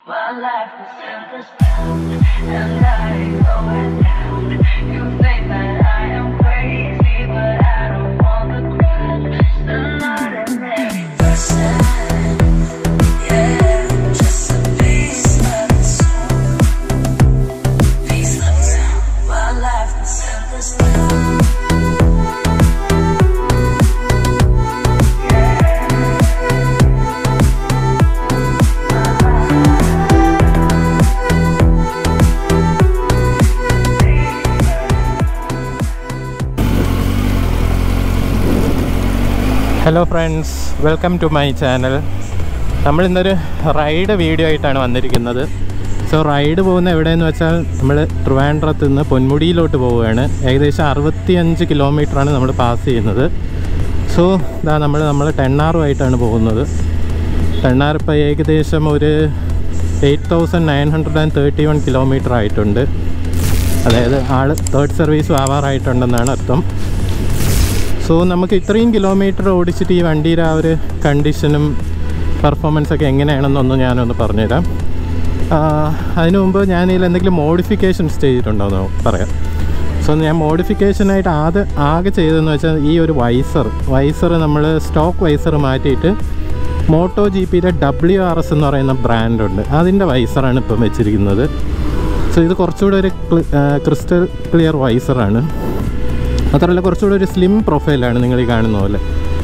My life is in this bound, and I ain't going down. You think that I am crazy, but I don't want the crowd. Just another day. Yeah, just a piece of the soul. Piece of the soul. My life is in this bound. Hello friends welcome to my channel നമ്മളിന്നൊരു ride video ആയിട്ടാണ് വന്നിരിക്കുന്നത് so ride പോകുന്ന എവിടെയെന്ന് വെച്ചാൽ നമ്മൾ ട്രിവാൻഡ്രത്ത് നിന്ന് പൊന്മുടിയിലോട്ട് പോവുകയാണ് ഏകദേശം അറുപത്തിയഞ്ച് കിലോമീറ്ററാണ് നമ്മൾ പാസ് ചെയ്യുന്നത് സോ ഇതാ നമ്മൾ നമ്മൾ ടെണ്ണാറുമായിട്ടാണ് പോകുന്നത് ടെണ്ണാർ ഇപ്പോൾ ഏകദേശം ഒരു eight thousand nine hundred and thirty one kilometre ആയിട്ടുണ്ട് അതായത് ആൾ തേർഡ് സർവീസും ആവാറായിട്ടുണ്ടെന്നാണ് അർത്ഥം സോ നമുക്ക് ഇത്രയും കിലോമീറ്റർ ഓടിച്ചിട്ട് ഈ വണ്ടിയുടെ ആ ഒരു കണ്ടീഷനും പെർഫോമൻസ് ഒക്കെ എങ്ങനെയാണെന്നൊന്ന് ഞാനൊന്ന് പറഞ്ഞുതരാം ആ, അതിനു മുമ്പ് ഞാൻ ഇതിൽ എന്തെങ്കിലും മോഡിഫിക്കേഷൻസ് ചെയ്തിട്ടുണ്ടോ എന്ന് പറയാം സോ ഞാൻ മോഡിഫിക്കേഷനായിട്ട് ആദ്യ ആകെ ചെയ്തതെന്ന് വെച്ചാൽ ഈ ഒരു വൈസർ വൈസർ നമ്മൾ സ്റ്റോക്ക് വൈസർ മാറ്റിയിട്ട് മോട്ടോ ജി പിയുടെ ഡബ്ല്യു ആർ എസ് എന്ന് പറയുന്ന ബ്രാൻഡുണ്ട് അതിൻ്റെ വൈസറാണ് ഇപ്പം വെച്ചിരിക്കുന്നത് സോ ഇത് കുറച്ചുകൂടെ ഒരു ക്രിസ്റ്റൽ ക്ലിയർ വൈസറാണ് മാത്രമല്ല കുറച്ചുകൂടെ ഒരു സ്ലിം പ്രൊഫൈലാണ് നിങ്ങൾ ഈ കാണുന്ന പോലെ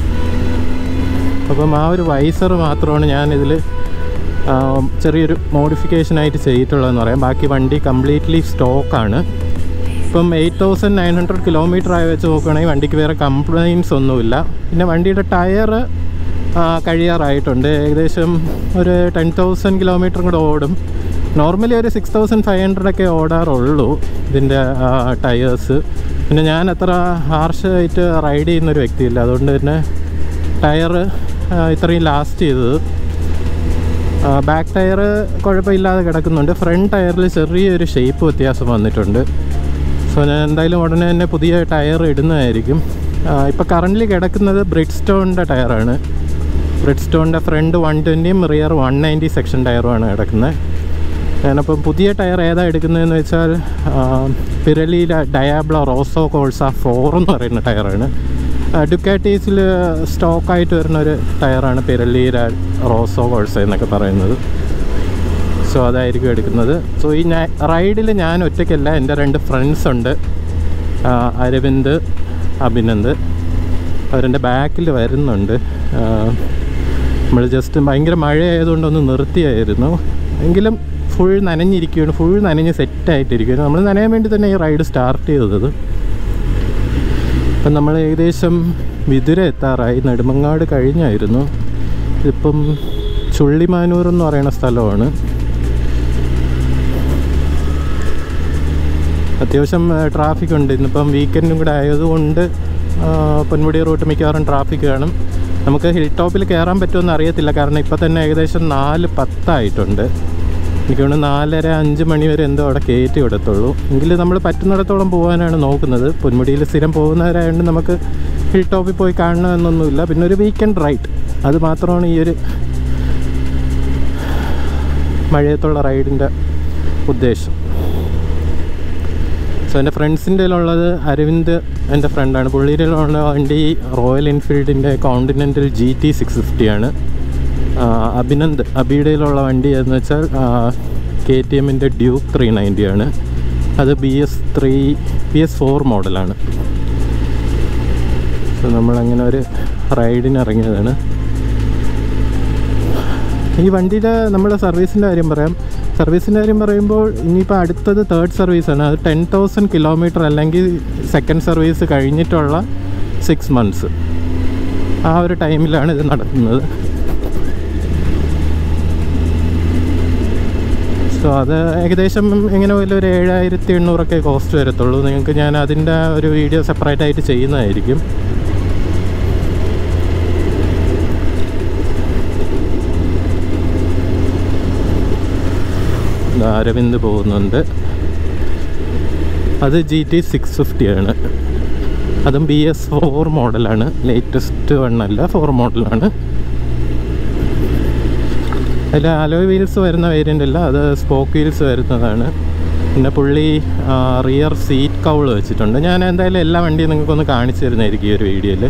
അപ്പം ആ ഒരു വൈസർ മാത്രമാണ് ഞാനിതിൽ ചെറിയൊരു മോഡിഫിക്കേഷനായിട്ട് ചെയ്തിട്ടുള്ളതെന്ന് പറയാം ബാക്കി വണ്ടി കംപ്ലീറ്റ്ലി സ്റ്റോക്കാണ് ഇപ്പം eight thousand nine hundred kilometre ആയി വെച്ച് നോക്കുകയാണെങ്കിൽ വണ്ടിക്ക് വേറെ കംപ്ലൈൻസ് ഒന്നുമില്ല പിന്നെ വണ്ടിയുടെ ടയർ കഴിയാറായിട്ടുണ്ട് ഏകദേശം ഒരു ടെൻ തൗസൻഡ് കിലോമീറ്ററും കൂടെ ഓടും നോർമലി ഒരു സിക്സ് തൗസൻഡ് ഫൈവ് ഹൺഡ്രഡ് ഒക്കെ ഓടാറുള്ളൂ ഇതിൻ്റെ ടയേഴ്സ് പിന്നെ ഞാൻ അത്ര ഹാർഷായിട്ട് റൈഡ് ചെയ്യുന്നൊരു വ്യക്തിയില്ല അതുകൊണ്ട് തന്നെ ടയർ ഇത്രയും ലാസ്റ്റ് ചെയ്തത് ബാക്ക് ടയർ കുഴപ്പമില്ലാതെ കിടക്കുന്നുണ്ട് ഫ്രണ്ട് ടയറിൽ ചെറിയൊരു ഷേപ്പ് വ്യത്യാസം വന്നിട്ടുണ്ട് സോ ഞാൻ എന്തായാലും ഉടനെ തന്നെ പുതിയ ടയർ ഇടുന്നതായിരിക്കും ഇപ്പോൾ കറൻ്റ് കിടക്കുന്നത് ബ്രിഡ് സ്റ്റോണിൻ്റെ ടയറാണ് ബ്രിഡ് സ്റ്റോണിൻ്റെ ഫ്രണ്ട് വൺ ട്വൻറ്റിയും റിയർ വൺ നയൻറ്റി സെക്ഷൻ ടയറുമാണ് കിടക്കുന്നത് ഞാനപ്പം പുതിയ ടയർ ഏതാ എടുക്കുന്നതെന്ന് വെച്ചാൽ പിരലിയിലെ ഡയാബ്ലോ റോസോ കോൾസ ഫോർ എന്ന് പറയുന്ന ടയറാണ് ഡുക്കാറ്റീസിൽ സ്റ്റോക്കായിട്ട് വരുന്ന ഒരു ടയറാണ് പിരലിയിലെ റോസോ കോൾസ എന്നൊക്കെ പറയുന്നത് സോ അതായിരിക്കും എടുക്കുന്നത് സോ ഈ ഞാൻ റൈഡിൽ ഞാൻ ഒറ്റയ്ക്കല്ല എൻ്റെ രണ്ട് ഫ്രണ്ട്സ് ഉണ്ട് ആ, അരവിന്ദ് അഭിനന്ദ് അവരെൻ്റെ ബാക്കിൽ വരുന്നുണ്ട് നമ്മൾ ജസ്റ്റ് ഭയങ്കര മഴയായതുകൊണ്ട് ഒന്ന് നിർത്തിയായിരുന്നു എങ്കിലും ഫുൾ നനഞ്ഞിരിക്കുകയാണ് ഫുൾ നനഞ്ഞ് സെറ്റായിട്ടിരിക്കുകയാണ് നമ്മൾ നനയാൻ വേണ്ടി തന്നെ ഈ റൈഡ് സ്റ്റാർട്ട് ചെയ്തത് ഇപ്പം നമ്മൾ ഏകദേശം വിതുര എത്താറായി നെടുമങ്ങാട് കഴിഞ്ഞായിരുന്നു ഇതിപ്പം ചുള്ളിമാനൂർ എന്ന് പറയുന്ന സ്ഥലമാണ് അത്യാവശ്യം ട്രാഫിക് ഉണ്ട് ഇന്നിപ്പം വീക്കെൻഡും കൂടെ ആയതുകൊണ്ട് ആ, പൊന്മുടി റൂട്ട് മിക്കവാറും ട്രാഫിക് കാണും നമുക്ക് ഹിൽ ടോപ്പിൽ കയറാൻ പറ്റുമെന്ന് അറിയത്തില്ല കാരണം ഇപ്പോൾ തന്നെ ഏകദേശം നാല് പത്തായിട്ടുണ്ട് എനിക്ക് തോന്നുന്നു നാലര അഞ്ച് മണി വരെ എന്തോ അവിടെ കയറ്റി വിടത്തുള്ളൂ എങ്കിൽ നമ്മൾ പറ്റുന്നിടത്തോളം പോകാനാണ് നോക്കുന്നത് പൊന്മുടിയിൽ സ്ഥിരം പോകുന്നവരായതുകൊണ്ട് നമുക്ക് ഹിൽ ടോപ്പിൽ പോയി കാണണമെന്നൊന്നുമില്ല പിന്നെ ഒരു വീക്കെൻഡ് റൈഡ് അത് മാത്രമാണ് ഈ ഒരു മഴയത്തുള്ള റൈഡിൻ്റെ ഉദ്ദേശം സോ എൻ്റെ ഫ്രണ്ട്സിൻ്റെ ഉള്ളത് അരവിന്ദ് എൻ്റെ ഫ്രണ്ടാണ് പുള്ളിയുടെ ഉള്ള വണ്ടി റോയൽ എൻഫീൽഡിൻ്റെ കോണ്ടിനെൻ്റൽ ജി ടി സിക്സ് ഫിഫ്റ്റിയാണ് അഭിനന്ദ് അബിയുടെയിലുള്ള വണ്ടി എന്ന് വെച്ചാൽ കെ ടി എമ്മിൻ്റെ ഡ്യൂക്ക് ത്രീ നയൻറ്റിയാണ് അത് B S three B S four മോഡലാണ് സോ നമ്മളങ്ങനെ ഒരു റൈഡിന് ഇറങ്ങിയതാണ് ഈ വണ്ടിയുടെ നമ്മുടെ സർവീസിൻ്റെ കാര്യം പറയാം സർവീസിൻ്റെ കാര്യം പറയുമ്പോൾ ഇനിയിപ്പോൾ അടുത്തത് തേർഡ് സർവീസാണ് അത് ടെൻ തൗസൻഡ് കിലോമീറ്റർ അല്ലെങ്കിൽ സെക്കൻഡ് സർവീസ് കഴിഞ്ഞിട്ടുള്ള സിക്സ് മന്ത്സ് ആ ഒരു ടൈമിലാണ് ഇത് നടക്കുന്നത് സോ അത് ഏകദേശം എങ്ങനെ പോലും ഒരു ഏഴായിരത്തി എണ്ണൂറൊക്കെ കോസ്റ്റ് വരത്തുള്ളൂ നിങ്ങൾക്ക് ഞാൻ അതിൻ്റെ ഒരു വീഡിയോ സെപ്പറേറ്റ് ആയിട്ട് ചെയ്യുന്നതായിരിക്കും ദാ അരവിന്ദ് പോകുന്നുണ്ട് അത് ജി ടി സിക്സ് ഫിഫ്റ്റിയാണ് അതും ബി എസ് ഫോർ മോഡലാണ് ലേറ്റസ്റ്റ് വൺ അല്ല ഫോർ മോഡലാണ് അതിൽ അലോയ് വീൽസ് വരുന്ന വേരിയൻ്റ് അല്ല അത് സ്പോക്ക് വീൽസ് വരുന്നതാണ് പിന്നെ പുള്ളി റിയർ സീറ്റ് കൗൾ വെച്ചിട്ടുണ്ട് ഞാൻ എന്തായാലും എല്ലാ വണ്ടിയും നിങ്ങൾക്കൊന്ന് കാണിച്ചു തരുന്നതായിരിക്കും ഈ ഒരു വീഡിയോയിൽ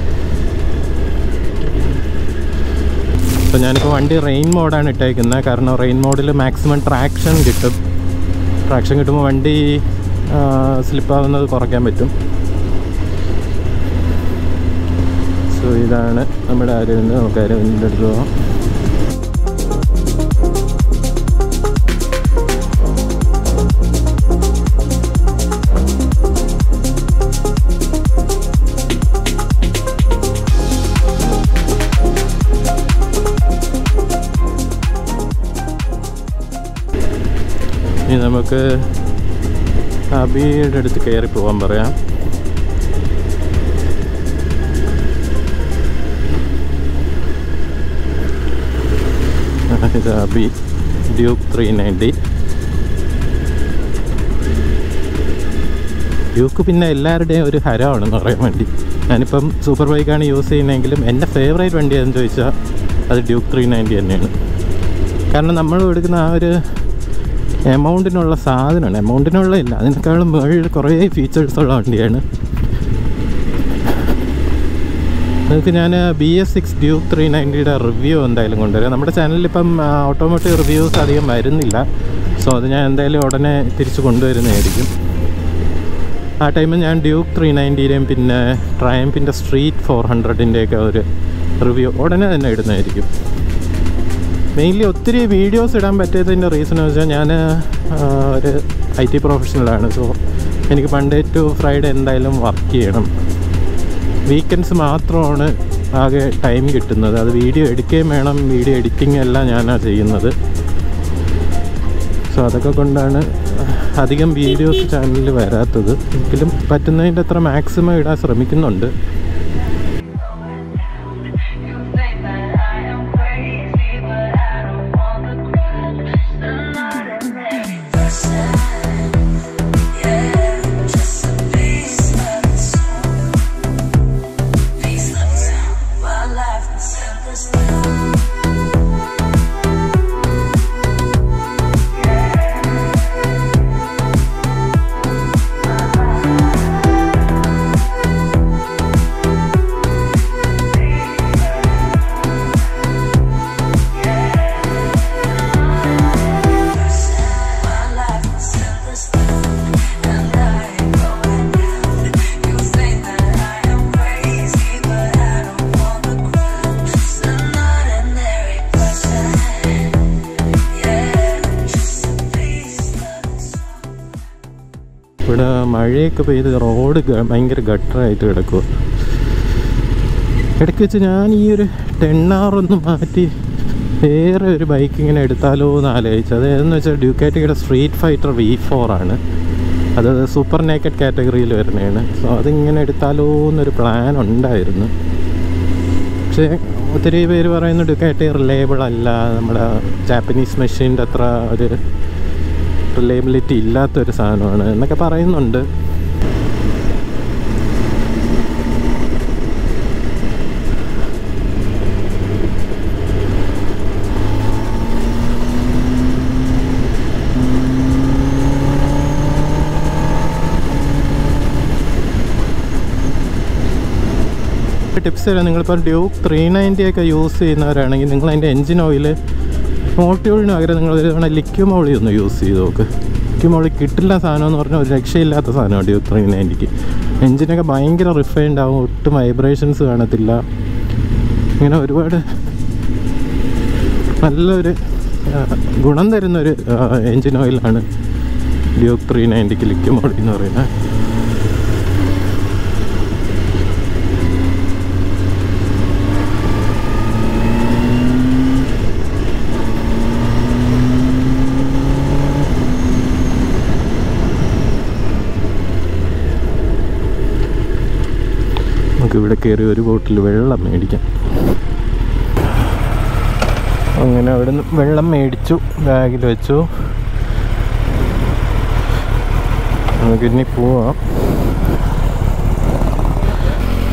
അപ്പോൾ ഞാനിപ്പോൾ വണ്ടി റെയിൻ മോഡാണ് ഇട്ടേക്കുന്നത് കാരണം റെയിൻ മോഡിൽ മാക്സിമം ട്രാക്ഷൻ കിട്ടും ട്രാക്ഷൻ കിട്ടുമ്പോൾ വണ്ടി സ്ലിപ്പാവുന്നത് കുറയ്ക്കാൻ പറ്റും സോ ഇതാണ് നമ്മുടെ അരവിന്ദ് നമുക്ക് അരവിന്ദിൻ്റെ അടുത്ത് പോകാം ഇനി നമുക്ക് അബിയുടെ അടുത്ത് കയറി പോകാൻ പറയാം ഇത് Abi Duke three ninety Duke പിന്നെ എല്ലാവരുടെയും ഒരു ഹരമാണെന്ന് പറയാൻ വേണ്ടി ഞാനിപ്പം സൂപ്പർ ബൈക്കാണ് യൂസ് ചെയ്യുന്നതെങ്കിലും എൻ്റെ ഫേവറേറ്റ് വണ്ടി ഏതെന്ന് ചോദിച്ചാൽ അത് ഡ്യൂക്ക് ത്രീ നയൻറ്റി തന്നെയാണ് കാരണം നമ്മൾ എടുക്കുന്ന ആ ഒരു എമൗണ്ടിനുള്ള സാധനമാണ് എമൗണ്ടിനുള്ള ഇല്ല അതിനേക്കാളും മുകളിൽ കുറേ ഫീച്ചേഴ്സ് ഉള്ള വണ്ടിയാണ് നിങ്ങൾക്ക് ഞാൻ B S six Duke three നയൻറ്റിയുടെ റിവ്യൂ എന്തായാലും കൊണ്ടുവരാം നമ്മുടെ ചാനലിൽ ഇപ്പം ഓട്ടോമോട്ടീവ് റിവ്യൂസ് അധികം വരുന്നില്ല സോ അത് ഞാൻ എന്തായാലും ഉടനെ തിരിച്ച് കൊണ്ടുവരുന്നതായിരിക്കും ആ ടൈമിൽ ഞാൻ ഡ്യൂക്ക് ത്രീ നയൻറ്റിയുടെയും പിന്നെ ട്രയംപിൻ്റെ സ്ട്രീറ്റ് ഫോർ ഹൺഡ്രഡിൻ്റെയൊക്കെ ഒരു റിവ്യൂ ഉടനെ തന്നെ ഇടുന്നതായിരിക്കും മെയിൻലി ഒത്തിരി വീഡിയോസ് ഇടാൻ പറ്റിയതിൻ്റെ റീസൺ എന്ന് വെച്ചാൽ ഞാൻ ഒരു ഐ ടി പ്രൊഫഷണലാണ് സോ എനിക്ക് മൺഡേ ടു ഫ്രൈഡേ എന്തായാലും വർക്ക് ചെയ്യണം വീക്കെൻഡ്സ് മാത്രമാണ് ആകെ ടൈം കിട്ടുന്നത് അത് വീഡിയോ എടുക്കുകയും വേണം വീഡിയോ എഡിറ്റിംഗ് എല്ലാം ഞാനാണ് ചെയ്യുന്നത് സോ അതൊക്കെ കൊണ്ടാണ് അധികം വീഡിയോസ് ചാനലിൽ വരാത്തത് എങ്കിലും പറ്റുന്നതിൻ്റെ അത്ര മാക്സിമം ഇടാൻ ശ്രമിക്കുന്നുണ്ട് You think that I am crazy, but I don't want the crowd. Just an ordinary person. Yeah, just a piece of the soul. Piece of the soul. My life is simple My life is simple and I ain't going down. You think that I am crazy, but I don't want the crowd. Just an ordinary person. Yeah, just a piece of the soul. ഇവിടെ മഴയൊക്കെ പെയ്ത് road ഗ- ഭയങ്കര ഗട്ടറായിട്ട് കിടക്കുക ഇടയ്ക്ക് വെച്ച് ഞാൻ ഈ ഒരു ടെണ്ണാറൊന്ന് മാറ്റി വേറെ ഒരു ബൈക്ക് ഇങ്ങനെ എടുത്താലോ എന്ന് ആലോചിച്ചു അത് ഏതെന്ന് വെച്ചാൽ ഡ്യൂക്കാറ്റിയുടെ സ്ട്രീറ്റ് ഫൈറ്റർ വി ഫോർ ആണ് അത് സൂപ്പർ നേക്കഡ് കാറ്റഗറിയിൽ വരുന്നതാണ് സോ അതിങ്ങനെ എടുത്താലോ എന്നൊരു പ്ലാൻ ഉണ്ടായിരുന്നു പക്ഷേ ഒത്തിരി പേര് പറയുന്നു ഡ്യൂക്കാറ്റി റിലയബിൾ അല്ല നമ്മുടെ ജാപ്പനീസ് മെഷീൻ്റെ അത്ര ഒരു റിലയബിലിറ്റി ഇല്ലാത്തൊരു സാധനമാണ് എന്നൊക്കെ പറയുന്നുണ്ട് ടിപ്സ് തരാം നിങ്ങളിപ്പോൾ ഡ്യൂക്ക് ത്രീ നയൻറ്റി ഒക്കെ യൂസ് ചെയ്യുന്നവരാണെങ്കിൽ നിങ്ങൾ അതിൻ്റെ എൻജിൻ ഓയിൽ മോട്ടോളിന് പകരം നിങ്ങൾ ഒരു തവണ ലിക്യുമോളി ഒന്ന് യൂസ് ചെയ്ത് നോക്ക് ലിക്യുമോളി കിട്ടില്ല സാധനം എന്ന് പറഞ്ഞാൽ ഒരു രക്ഷയില്ലാത്ത സാധനമാണ് ഡ്യൂക്ക് ത്രീ നയൻറ്റിക്ക് എൻജിനൊക്കെ ഭയങ്കര റിഫൈൻഡ് ആവും ഒട്ടും വൈബ്രേഷൻസ് കാണത്തില്ല ഇങ്ങനെ ഒരുപാട് നല്ലൊരു ആ, ഗുണം തരുന്നൊരു എൻജിൻ ഓയിലാണ് ഡ്യൂക്ക് ത്രീ നയൻറ്റിക്ക് ലിക്യുമോളി എന്ന് പറയുന്നത് നമുക്ക് ഇവിടെ കയറി ഒരു ബോട്ടിൽ വെള്ളം മേടിക്കാം അങ്ങനെ അവിടെ നിന്ന് വെള്ളം മേടിച്ചു ബാഗിൽ വെച്ചു നമുക്കിനി പോവാം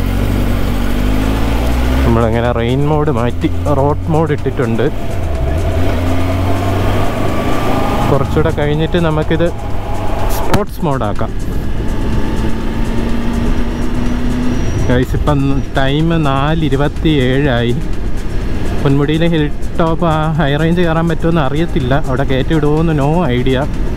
നമ്മളങ്ങനെ റെയിൻ മോഡ് മാറ്റി റോഡ് മോഡ് ഇട്ടിട്ടുണ്ട് കുറച്ചുകൂടെ കഴിഞ്ഞിട്ട് നമുക്കിത് സ്പോർട്സ് മോഡാക്കാം ഗൈസ് ഇപ്പം ടൈം നാല് ഇരുപത്തി ഏഴായി പൊന്മുടിയിലെ ഹിൽ ടോപ്പ് ആ ഹൈ റേഞ്ച് കയറാൻ പറ്റുമെന്ന് അറിയത്തില്ല അവിടെ കയറ്റി വിടുമോയെന്ന് നോ ഐഡിയ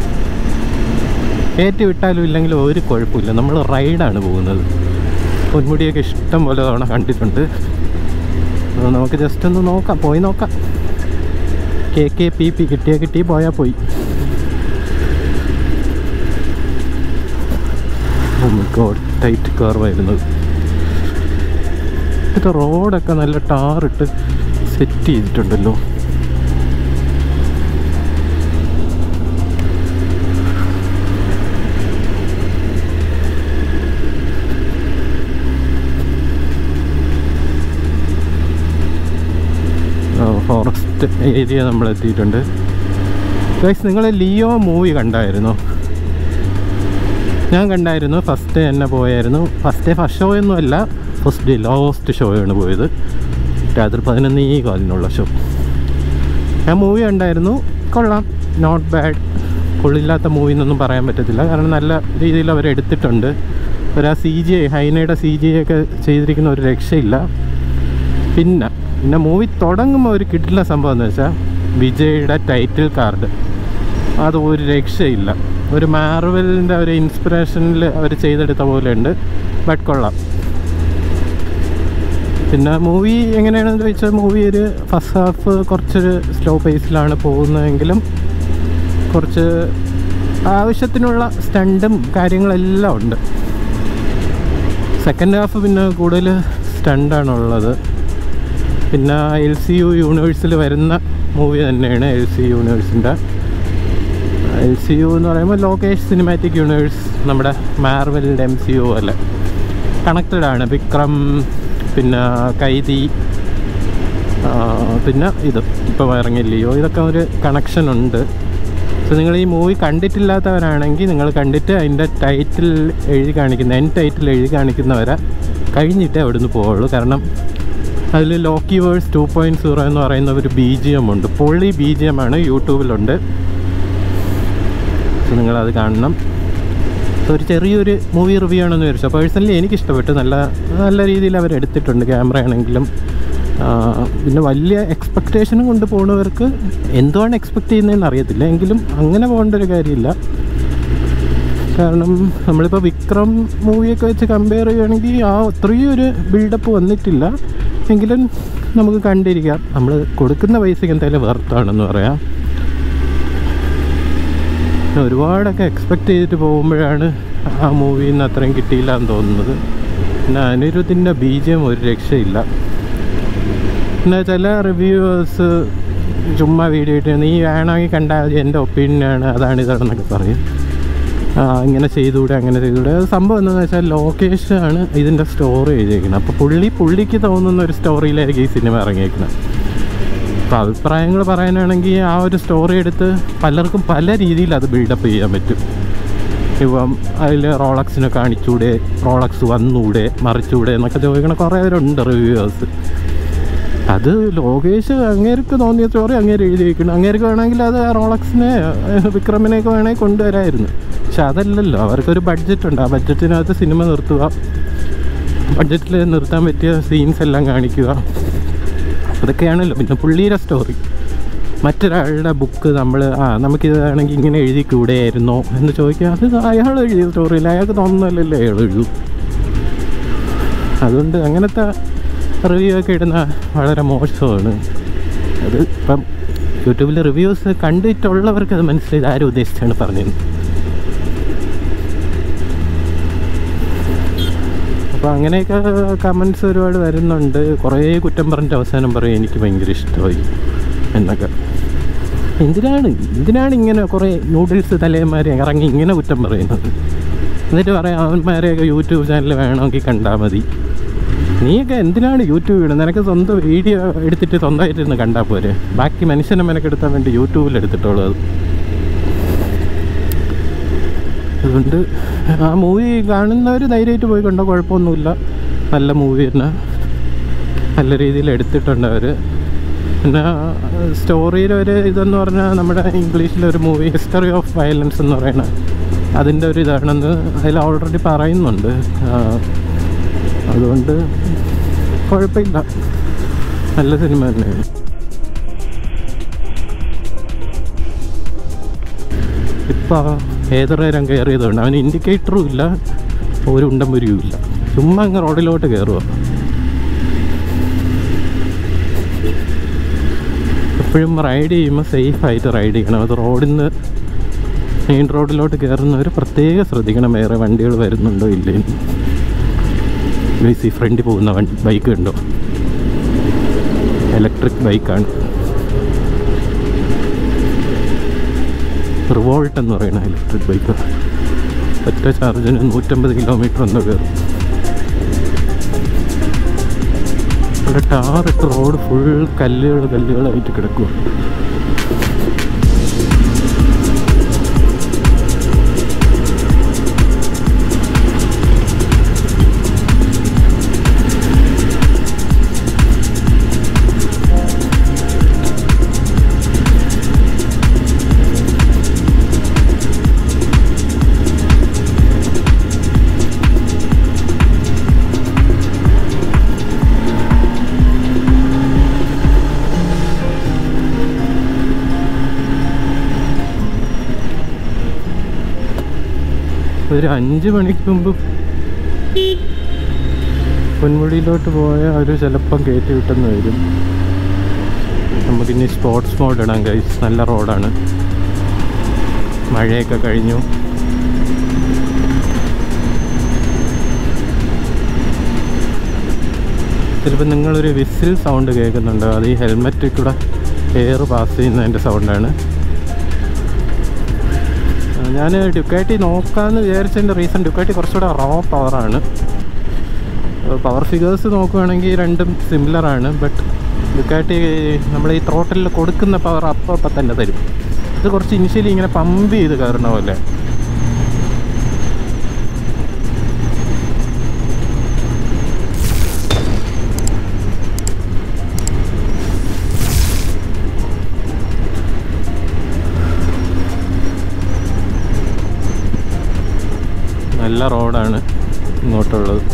കയറ്റി വിട്ടാലും ഇല്ലെങ്കിലും ഒരു കുഴപ്പമില്ല നമ്മൾ റൈഡാണ് പോകുന്നത് പൊന്മുടിയൊക്കെ ഇഷ്ടം പോലെ തവണ കണ്ടിട്ടുണ്ട് അത് നമുക്ക് ജസ്റ്റ് ഒന്ന് നോക്കാം പോയി നോക്കാം കെ കെ പി പി കിട്ടിയാൽ കിട്ടി പോയാൽ പോയി ടൈറ്റ് കയറുമായിരുന്നത് ഇത് റോഡൊക്കെ നല്ല ടാറിട്ട് സെറ്റ് ചെയ്തിട്ടുണ്ടല്ലോ ഫോറസ്റ്റ് ഏരിയ നമ്മൾ എത്തിയിട്ടുണ്ട് ഗൈസ് നിങ്ങൾ ലിയോ മൂവി കണ്ടായിരുന്നോ ഞാൻ കണ്ടായിരുന്നു ഫസ്റ്റ് തന്നെ പോയായിരുന്നു ഫസ്റ്റ് ഡേ ഫസ്റ്റ് ഷോ ഒന്നും അല്ല ഫസ്റ്റ് ഡേ ലാസ്റ്റ് ഷോയാണ് പോയത് രാത്രി പതിനൊന്ന് ഈ കാലിനുള്ള ഷോ ഞാൻ മൂവി കണ്ടായിരുന്നു കൊള്ളാം നോട്ട് ബാഡ് കൊള്ളില്ലാത്ത മൂവി എന്നൊന്നും പറയാൻ പറ്റത്തില്ല കാരണം നല്ല രീതിയിൽ അവർ എടുത്തിട്ടുണ്ട് ഒരു ആ സി ജി ഐ ഹൈനയുടെ സി ജി ഐ ഒക്കെ ചെയ്തിരിക്കുന്ന ഒരു രക്ഷയില്ല പിന്നെ പിന്നെ മൂവി തുടങ്ങുമ്പോൾ ഒരു കിട്ടില്ല സംഭവം എന്ന് വെച്ചാൽ വിജയുടെ ടൈറ്റിൽ കാർഡ് അത് ഒരു രക്ഷയില്ല ഒരു മാർവലിൻ്റെ ഒരു ഇൻസ്പിറേഷനിൽ അവർ ചെയ്തെടുത്ത പോലെ ഉണ്ട് ബട്ട് കൊള്ളാം പിന്നെ മൂവി എങ്ങനെയാണെന്ന് ചോദിച്ചാൽ മൂവി ഒരു ഫസ്റ്റ് ഹാഫ് കുറച്ചൊരു സ്ലോ പേസിലാണ് പോകുന്നതെങ്കിലും കുറച്ച് ആവശ്യത്തിനുള്ള സ്റ്റണ്ടും കാര്യങ്ങളെല്ലാം ഉണ്ട് സെക്കൻഡ് ഹാഫ് പിന്നെ കൂടുതൽ സ്റ്റണ്ടാണുള്ളത് പിന്നെ എൽ സി യു യൂണിവേഴ്സിൽ വരുന്ന മൂവി തന്നെയാണ് എൽ സി യൂണിവേഴ്സിൻ്റെ എൽ സി യു എന്ന് പറയുമ്പോൾ ലോകേഷ് സിനിമാറ്റിക് യൂണിവേഴ്സ് നമ്മുടെ മാർവലിൻ്റെ എം സി യു അല്ല കണക്റ്റഡ് ആണ് വിക്രം പിന്നെ കൈതി ആ, പിന്നെ ഇത് ഇപ്പോൾ ഇറങ്ങില്ലയോ ഇതൊക്കെ ഒരു കണക്ഷൻ ഉണ്ട് സോ നിങ്ങൾ ഈ മൂവി കണ്ടിട്ടില്ലാത്തവരാണെങ്കിൽ നിങ്ങൾ കണ്ടിട്ട് അതിൻ്റെ ടൈറ്റിൽ എഴുതി കാണിക്കുന്ന എൻ ടൈറ്റിൽ എഴുതി കാണിക്കുന്നവരെ കഴിഞ്ഞിട്ടേ അവിടുന്ന് പോവുള്ളൂ കാരണം അതിൽ Lokiverse two point zero എന്ന് പറയുന്ന ഒരു ബി ജി എം ഉണ്ട് പൊള്ളി ബി ജി എം ആണ് യൂട്യൂബിലുണ്ട് സോ നിങ്ങളത് കാണണം സോ ഒരു ചെറിയൊരു മൂവി റിവ്യൂ ആണെന്ന് വിചാരിച്ചു പേഴ്സണലി എനിക്ക് ഇഷ്ടപ്പെട്ടു നല്ല നല്ല രീതിയിൽ അവർ എടുത്തിട്ടുണ്ട് ക്യാമറ ആണെങ്കിലും ആ, പിന്നെ വലിയ എക്സ്പെക്റ്റേഷനും കൊണ്ട് പോകുന്നവർക്ക് എന്തുവാണ് എക്സ്പെക്റ്റ് ചെയ്യുന്നതെന്ന് അറിയത്തില്ല എങ്കിലും അങ്ങനെ പോകേണ്ട ഒരു കാര്യമില്ല കാരണം നമ്മളിപ്പോൾ വിക്രം മൂവിയൊക്കെ വെച്ച് കമ്പയർ ചെയ്യുകയാണെങ്കിൽ ആ അത്രയും ഒരു ബിൽഡപ്പ് വന്നിട്ടില്ല എങ്കിലും നമുക്ക് കണ്ടിരിക്കാം നമ്മൾ കൊടുക്കുന്ന പൈസയ്ക്ക് എന്തായാലും വെർത്താണെന്ന് പറയാം പിന്നെ ഒരുപാടൊക്കെ എക്സ്പെക്റ്റ് ചെയ്തിട്ട് പോകുമ്പോഴാണ് ആ മൂവിയിൽ നിന്ന് അത്രയും കിട്ടിയില്ല എന്ന് തോന്നുന്നത് പിന്നെ അനിരുദ്ധിൻ്റെ ബീജം ഒരു രക്ഷയില്ല പിന്നെ ചില റിവ്യൂവേഴ്സ് ചുമ്മാ വീഡിയോ ഇട്ട് നീ വേണമെങ്കിൽ കണ്ടാൽ മതി എൻ്റെ ഒപ്പീനിയനാണ് അതാണ് ഇതാണെന്നൊക്കെ പറയും ആ, ഇങ്ങനെ ചെയ്തുകൂടെ അങ്ങനെ ചെയ്തുകൂടെ അത് സംഭവം എന്താണെന്ന് വെച്ചാൽ ലോകേഷ് ആണ് ഇതിൻ്റെ സ്റ്റോറി എഴുതിയിരിക്കുന്നത് അപ്പോൾ പുള്ളി പുള്ളിക്ക് തോന്നുന്ന ഒരു സ്റ്റോറിയിലായിരിക്കും ഈ സിനിമ ഇറങ്ങിയിരിക്കുന്നത് അപ്പോൾ അഭിപ്രായങ്ങൾ പറയാനാണെങ്കിൽ ആ ഒരു സ്റ്റോറി എടുത്ത് പലർക്കും പല രീതിയിൽ അത് ബിൽഡപ്പ് ചെയ്യാൻ പറ്റും ഇപ്പം അതിൽ റോളക്സിനെ കാണിച്ചൂടെ റോളക്സ് വന്നൂടെ മറിച്ചൂടെ എന്നൊക്കെ ചോദിക്കണ കുറേ പേരുണ്ട് റിവ്യൂവേഴ്സ് അത് ലോകേഷ് അങ്ങേർക്ക് തോന്നിയ സ്റ്റോറി അങ്ങേര് എഴുതി വയ്ക്കണം അങ്ങേർക്ക് വേണമെങ്കിൽ അത് റോളക്സിനെ ഏഹ്, വിക്രമിനെയൊക്കെ വേണമെങ്കിൽ കൊണ്ടുവരായിരുന്നു പക്ഷെ അതല്ലല്ലോ അവർക്കൊരു ബഡ്ജറ്റ് ഉണ്ട് ആ ബഡ്ജറ്റിനകത്ത് സിനിമ നിർത്തുക ബഡ്ജറ്റിൽ നിർത്താൻ പറ്റിയ സീൻസ് എല്ലാം കാണിക്കുക അതൊക്കെയാണല്ലോ പിന്നെ പുള്ളിയുടെ സ്റ്റോറി മറ്റൊരാളുടെ ബുക്ക് നമ്മൾ ആ നമുക്കിതാണെങ്കിൽ ഇങ്ങനെ എഴുതി കൂടെയായിരുന്നോ എന്ന് ചോദിക്കുക അത് അയാൾ എഴുതിയ സ്റ്റോറിയില്ല അയാൾക്ക് തോന്നുന്നല്ലോ അയാൾ എഴുതും അതുകൊണ്ട് അങ്ങനത്തെ റിവ്യൂ ഒക്കെ ഇടുന്ന വളരെ മോശമാണ് അത് ഇപ്പം യൂട്യൂബിൽ റിവ്യൂസ് കണ്ടിട്ടുള്ളവർക്ക് അത് മനസ്സിലായത് ആരും ഉദ്ദേശിച്ചാണ് പറഞ്ഞത് അപ്പോൾ അങ്ങനെയൊക്കെ കമൻസ് ഒരുപാട് വരുന്നുണ്ട് കുറേ കുറ്റം പറഞ്ഞിട്ട് അവസാനം പറയും എനിക്ക് ഭയങ്കര ഇഷ്ടമായി എന്നൊക്കെ എന്തിനാണ് എന്തിനാണ് ഇങ്ങനെ കുറേ നൂഡിൽസ് തലയന്മാരെ ഇറങ്ങി ഇങ്ങനെ കുറ്റം പറയുന്നത് എന്നിട്ട് പറയാം അവന്മാരെയൊക്കെ യൂട്യൂബ് ചാനൽ വേണമെങ്കിൽ കണ്ടാൽ മതി നീയൊക്കെ എന്തിനാണ് യൂട്യൂബ് ഇടുന്നത് നിനക്ക് സ്വന്തം വീഡിയോ എടുത്തിട്ട് സ്വന്തമായിട്ട് ഇരുന്ന് കണ്ടാൽ പോരെ ബാക്കി മനുഷ്യനെ മെനക്കെടുത്താൻ വേണ്ടി യൂട്യൂബിൽ എടുത്തിട്ടുള്ളൂ അത് അതുകൊണ്ട് ആ മൂവി കാണുന്നവർ ധൈര്യമായിട്ട് പോയി കണ്ടോ കുഴപ്പമൊന്നുമില്ല നല്ല മൂവി തന്നെ നല്ല രീതിയിൽ എടുത്തിട്ടുണ്ട് അവർ പിന്നെ സ്റ്റോറിയിൽ ഒരു ഇതെന്ന് പറഞ്ഞാൽ നമ്മുടെ ഇംഗ്ലീഷിലൊരു മൂവി ഹിസ്റ്ററി ഓഫ് വയലൻസ് എന്ന് പറയുന്ന അതിൻ്റെ ഒരു ഇതാണെന്ന് അതിൽ ഓൾറെഡി പറയുന്നുണ്ട് ആ, അതുകൊണ്ട് കുഴപ്പമില്ല നല്ല സിനിമ തന്നെയാണ് ഇപ്പോൾ ഏതൊരു കയറിയതുകൊണ്ട് അവന് ഇൻഡിക്കേറ്ററും ഇല്ല ഒരു ഉണ്ടമ്പുരിയും ഇല്ല ചുമ്മാ അങ്ങ് റോഡിലോട്ട് കയറുക എപ്പോഴും റൈഡ് ചെയ്യുമ്പോൾ സേഫായിട്ട് റൈഡ് ചെയ്യണം അത് റോഡിൽ നിന്ന് മെയിൻ റോഡിലോട്ട് കയറുന്നവർ പ്രത്യേകം ശ്രദ്ധിക്കണം വേറെ വണ്ടികൾ വരുന്നുണ്ടോ ഇല്ലേ സി ഫ്രണ്ടിൽ പോകുന്ന വണ്ടി ബൈക്ക് ഉണ്ടോ ഇലക്ട്രിക് ബൈക്കാണ് റിവോൾട്ട് എന്ന് പറയുന്ന ഇലക്ട്രിക് ബൈക്ക് ഒറ്റ ചാർജിന് നൂറ്റമ്പത് കിലോമീറ്റർ ഒന്ന് കയറും ഇവിടെ ടാറിട്ട് റോഡ് ഫുൾ കല്ലുകൾ കല്ലുകളായിട്ട് കിടക്കുക ഒരു അഞ്ച് മണിക്ക് മുമ്പ് പൊന്മുടിയിലോട്ട് പോയാൽ അവർ ചിലപ്പം കയറ്റി വിട്ടെന്ന് വരും നമുക്കിനി സ്പോർട്സ് മോഡ് ഇടാം കൈസ് നല്ല റോഡാണ് മഴയൊക്കെ കഴിഞ്ഞു ചിലപ്പോൾ നിങ്ങളൊരു വിസിൽ സൗണ്ട് കേൾക്കുന്നുണ്ട് അത് ഈ ഹെൽമെറ്റിൽ കൂടെ എയർ പാസ് ചെയ്യുന്നതിൻ്റെ സൗണ്ടാണ് ഞാൻ ഡ്യുക്കാറ്റി നോക്കാമെന്ന് വിചാരിച്ചതിൻ്റെ റീസൺ ഡ്യുക്കാറ്റി കുറച്ചുകൂടെ റോ പവറാണ് പവർ ഫിഗേഴ്സ് നോക്കുകയാണെങ്കിൽ രണ്ടും സിമിലറാണ് ബട്ട് ഡ്യുക്കാറ്റി നമ്മൾ ഈ ത്രോട്ടലിൽ കൊടുക്കുന്ന പവർ അപ്പോൾ അപ്പം തന്നെ തരും ഇത് കുറച്ച് ഇനിഷ്യലി ഇങ്ങനെ പമ്പ് ചെയ്ത് കയറണ പോലെ നല്ല റോഡാണ് ഇങ്ങോട്ടുള്ളത്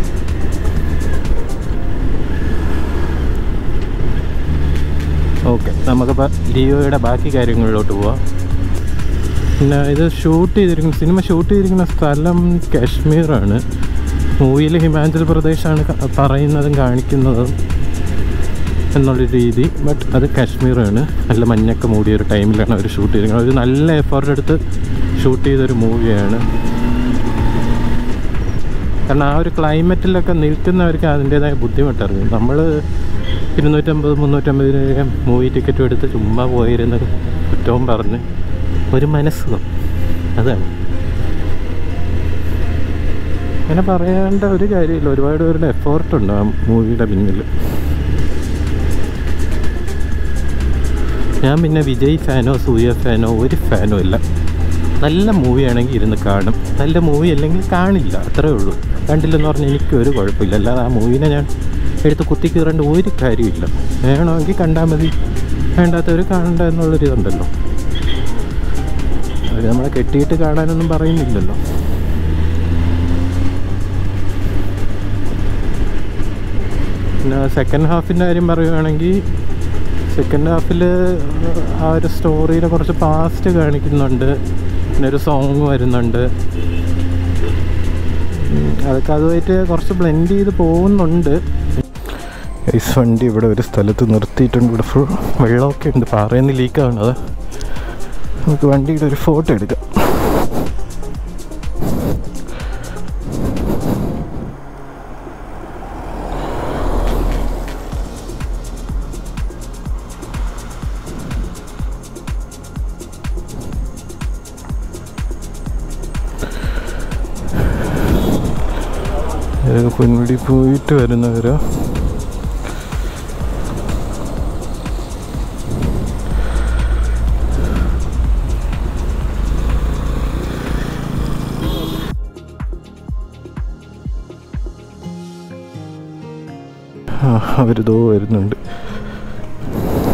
ഓക്കെ നമുക്കിപ്പോൾ ലിയോയുടെ ബാക്കി കാര്യങ്ങളിലോട്ട് പോവാം പിന്നെ ഇത് ഷൂട്ട് ചെയ്തിരിക്കുന്ന സിനിമ ഷൂട്ട് ചെയ്തിരിക്കുന്ന സ്ഥലം കാശ്മീറാണ് മൂവിയിൽ ഹിമാചൽ പ്രദേശാണ് ക- പറയുന്നതും കാണിക്കുന്നതും എന്നുള്ള രീതി ബട്ട് അത് കാശ്മീറാണ് നല്ല മഞ്ഞൊക്കെ മൂടിയ ഒരു ടൈമിലാണ് അവർ ഷൂട്ട് ചെയ്തിരിക്കുന്നത് ഒരു നല്ല എഫേർട്ട് എടുത്ത് ഷൂട്ട് ചെയ്തൊരു മൂവിയാണ് കാരണം ആ ഒരു ക്ലൈമറ്റിലൊക്കെ നിൽക്കുന്നവർക്ക് അതിൻ്റേതായ ബുദ്ധിമുട്ടറിയും നമ്മൾ ഇരുന്നൂറ്റമ്പത് മുന്നൂറ്റമ്പത് രൂപ മൂവി ടിക്കറ്റും എടുത്ത് ചുമ്മാ പോയിരുന്ന കുറ്റവും പറഞ്ഞ് ഒരു മനസ്സുഖം അതാണ് അങ്ങനെ പറയേണ്ട ഒരു കാര്യമില്ല ഒരുപാട് പേരുടെ എഫേർട്ടുണ്ട് ആ മൂവിയുടെ പിന്നിൽ ഞാൻ പിന്നെ വിജയ് ഫാനോ സൂര്യ ഫാനോ ഒരു ഫാനോ ഇല്ല നല്ല മൂവിയാണെങ്കിൽ ഇരുന്ന് കാണും നല്ല മൂവി അല്ലെങ്കിൽ കാണില്ല അത്രേ ഉള്ളൂ കണ്ടില്ലെന്ന് പറഞ്ഞാൽ എനിക്ക് ഒരു കുഴപ്പമില്ല അല്ലാതെ ആ മൂവിനെ ഞാൻ എടുത്ത് കുത്തി കീറേണ്ട ഒരു കാര്യമില്ല വേണമെങ്കിൽ കണ്ടാൽ മതി വേണ്ടാത്തവർ കാണണ്ട എന്നുള്ളൊരു ഇതുണ്ടല്ലോ അവർ നമ്മളെ കെട്ടിയിട്ട് കാണാനൊന്നും പറയുന്നില്ലല്ലോ പിന്നെ സെക്കൻഡ് ഹാഫിൻ്റെ കാര്യം പറയുകയാണെങ്കിൽ സെക്കൻഡ് ഹാഫിൽ ആ ഒരു സ്റ്റോറിയുടെ കുറച്ച് പാസ്റ്റ് കാണിക്കുന്നുണ്ട് പിന്നെ ഒരു സോങ് വരുന്നുണ്ട് ഉം, അതൊക്കെ അതുമായിട്ട് കുറച്ച് ബ്ലെൻഡ് ചെയ്ത് പോകുന്നുണ്ട് ഐസ് വണ്ടി ഇവിടെ ഒരു സ്ഥലത്ത് നിർത്തിയിട്ടുണ്ട് ഇവിടെ ഫുൾ വെള്ളമൊക്കെ ഉണ്ട് പാറയിൽ നിന്ന് ലീക്കാണത് നമുക്ക് വണ്ടിയുടെ ഒരു ഫോട്ടോ എടുക്കാം ഇതൊക്കെ പൊന്മുടി പോയിട്ട് വരുന്നവരോ ആ അവരിതോ വരുന്നുണ്ട്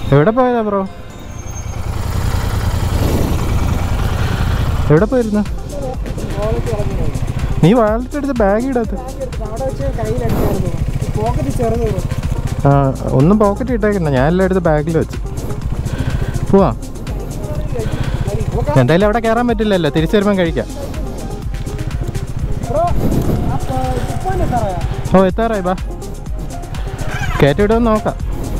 എവിടെ പോയതാ ബ്രോ എവിടെ പോയിരുന്നു നീ വാലറ്റ് എടുത്ത് ബാഗ് ഇടാത്ത അവിടെ വെച്ച് കയ്യിലെടുത്തായിരുന്നു പോക്കറ്റ് ചെറുത് ബ്രോ ആ ഒന്നും പോക്കറ്റ് ഇട്ടേക്കണ്ട ഞാൻ എല്ലാം എടുത്ത് ബാഗിൽ വെച്ച് പോവാ എന്തായാലും അവിടെ കയറാൻ പറ്റില്ലല്ലോ തിരിച്ചു വരുമ്പം കഴിക്കാം ബ്രോ അപ്പോൾ ഇപ്പോൾ എത്താറായാ ഓ എത്താറായി ബാ കയറ്റിവിടുമെന്ന് നോക്കാം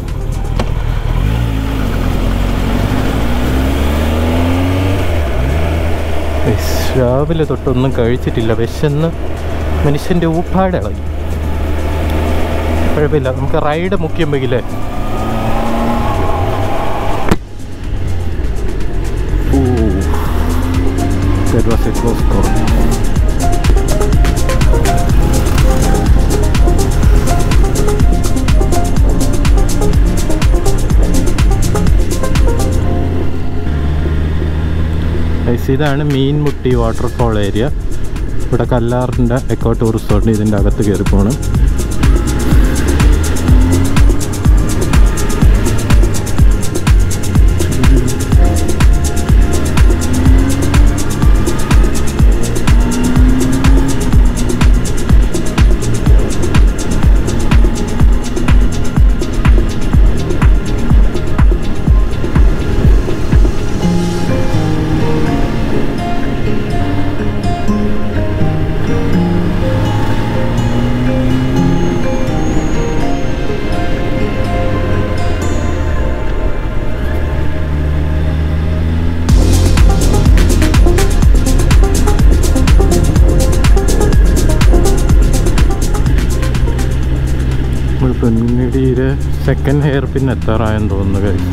ഇസ്, രാവിലെ തൊട്ടൊന്നും കഴിച്ചിട്ടില്ല വിശന്ന് മനുഷ്യൻ്റെ ഊപ്പാട് ഇളകി കുഴപ്പമില്ല നമുക്ക് റൈഡ് മുക്കിയുമ്പോഴേ That was a close call. Guys, ഇതാണ് മീൻമുട്ടി വാട്ടർഫോൾ ഏരിയ ഇവിടെ കല്ലാറിൻ്റെ എക്കോ ടൂറിസ്റ്റ് ഉണ്ട് ഇതിൻ്റെ അകത്ത് കയറി പോകണം നമ്മൾ പൊന്നിടിയിൽ സെക്കൻഡ് ഹെയർ പിൻ എത്താറായെന്ന് തോന്നുന്നു guys.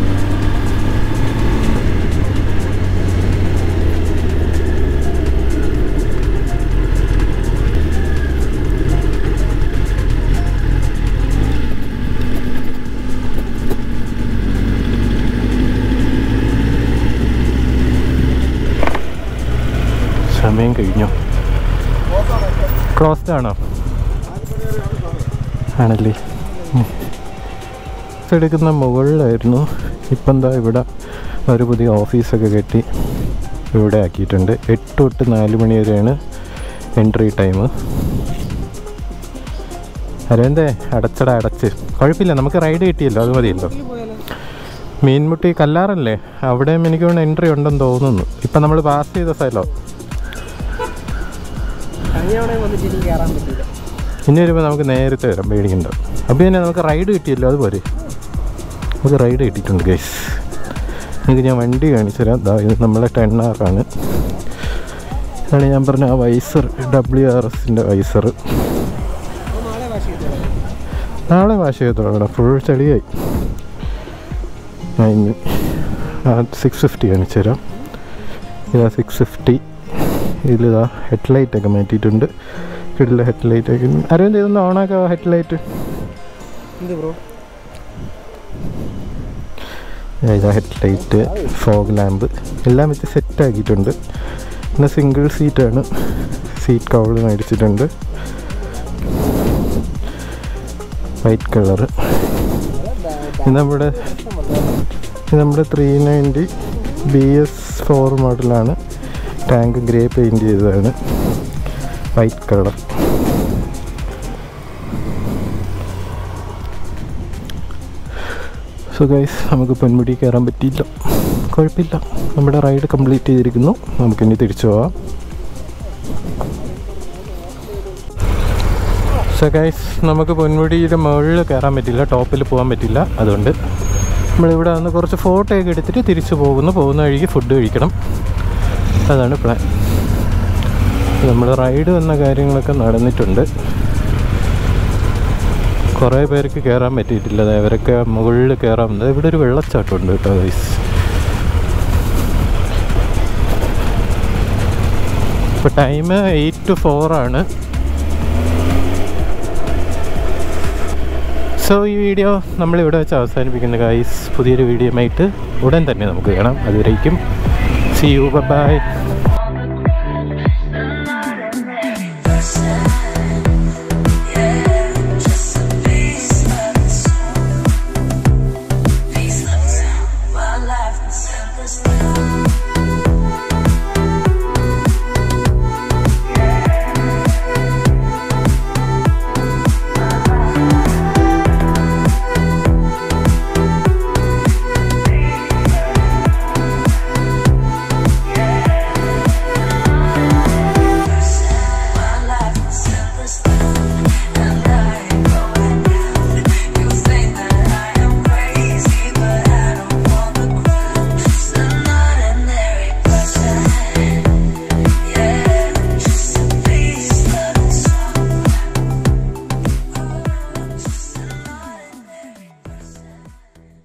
സമയം കഴിഞ്ഞു ക്ലോസ്ഡ് ആണോ ആണല്ലേ ഉം. എടുക്കുന്ന മുകളിലായിരുന്നു ഇപ്പം എന്താ ഇവിടെ ഒരു പുതിയ ഓഫീസൊക്കെ കെട്ടി ഇവിടെ ആക്കിയിട്ടുണ്ട് എട്ട് തൊട്ട് നാല് മണി വരെയാണ് എൻട്രി ടൈം അരവിന്ദേ അടച്ചട അടച്ച് കുഴപ്പമില്ല നമുക്ക് റൈഡ് കിട്ടിയല്ലോ അത് മതിയല്ലോ പോയാലോ മീൻമുട്ടി കല്ലാറല്ലേ അവിടെയും എനിക്ക് തോന്നുന്നു എൻട്രി ഉണ്ടെന്ന് തോന്നുന്നു ഇപ്പം നമ്മൾ പാസ് ചെയ്ത സ്ഥലം കഴിഞ്ഞവിടെ വന്നിട്ട് എനിക്ക് കയറാൻ പറ്റില്ല ഇനി വരുമ്പോൾ നമുക്ക് നേരത്തെ വരാം പേടിക്കണ്ട അപ്പോൾ തന്നെ നമുക്ക് റൈഡ് കിട്ടിയല്ലോ അതുപോലെ നമുക്ക് റൈഡ് കിട്ടിയിട്ടുണ്ട് ഗൈസ് നിങ്ങൾക്ക് ഞാൻ വണ്ടി കാണിച്ചു തരാം ദാ ഇത് നമ്മളെ ടെൻ ആണ് ഇതാണ് ഞാൻ പറഞ്ഞ ആ വൈസർ ഡബ്ല്യു ആർ എസിൻ്റെ വൈസർ അപ്പോൾ നാളെ വാഷ് ചെയ്തോളാം നാളെ വാഷ് ചെയ്തോളാം ഫുൾ ചെളിയായി ഞാൻ ഇനി സിക്സ് ഫിഫ്റ്റി കാണിച്ചു തരാം ഇതാ സിക്സ് ഫിഫ്റ്റി ഇതിലിതാ ഹെഡ്ലൈറ്റ് ഒക്കെ മാറ്റിയിട്ടുണ്ട് കിടില ഹെഡ്ലൈറ്റ് ഒക്കെ അരവിന്ദ് ഇതൊന്ന് ഓണാക്കാം ഹെഡ്ലൈറ്റ് എന്ത് ബ്രോ ഇതാ ഹെഡ്ലൈറ്റ് ഫോഗ് ലാമ്പ് എല്ലാം വെച്ച് സെറ്റ് ആക്കിയിട്ടുണ്ട് പിന്നെ സിംഗിൾ സീറ്റാണ് സീറ്റ് കവർ മേടിച്ചിട്ടുണ്ട് വൈറ്റ് കളറ് ഇത് നമ്മുടെ ഇത് നമ്മുടെ three ninety B S four മോഡലാണ് ടാങ്ക് ഗ്രേ പെയിൻറ് ചെയ്തതാണ് വൈറ്റ് കളർ സോ ഗൈസ് നമുക്ക് പൊന്മുടി കയറാൻ പറ്റിയില്ല കുഴപ്പമില്ല നമ്മുടെ റൈഡ് കംപ്ലീറ്റ് ചെയ്തിരിക്കുന്നു നമുക്കിനി തിരിച്ചു പോവാം സോ ഗൈസ് നമുക്ക് പൊന്മുടിയുടെ മുകളിൽ കയറാൻ പറ്റില്ല ടോപ്പിൽ പോകാൻ പറ്റില്ല അതുകൊണ്ട് നമ്മളിവിടെ വന്ന് കുറച്ച് ഫോട്ടോ ഒക്കെ എടുത്തിട്ട് തിരിച്ചു പോകുന്നു പോകുന്ന വഴിക്ക് ഫുഡ് കഴിക്കണം അതാണ് പ്ലാൻ നമ്മൾ റൈഡ് വന്ന കാര്യങ്ങളൊക്കെ നടന്നിട്ടുണ്ട് കുറേ പേർക്ക് കയറാൻ പറ്റിയിട്ടില്ല ദേ അവരൊക്കെ മുകളിൽ കയറാൻ വന്നത് ഇവിടെ ഒരു വെള്ളച്ചാട്ടം ഉണ്ട് കേട്ടോ ഗൈസ് ഇപ്പോൾ ടൈം എയ്റ്റ് ടു ഫോർ ആണ് സോ ഈ വീഡിയോ നമ്മൾ ഇവിടെ വെച്ച് അവസാനിപ്പിക്കുന്ന ഗൈസ് പുതിയൊരു വീഡിയോ ആയിട്ട് ഉടൻ തന്നെ നമുക്ക് കാണാം അതുവരേക്കും സി യു ബൈ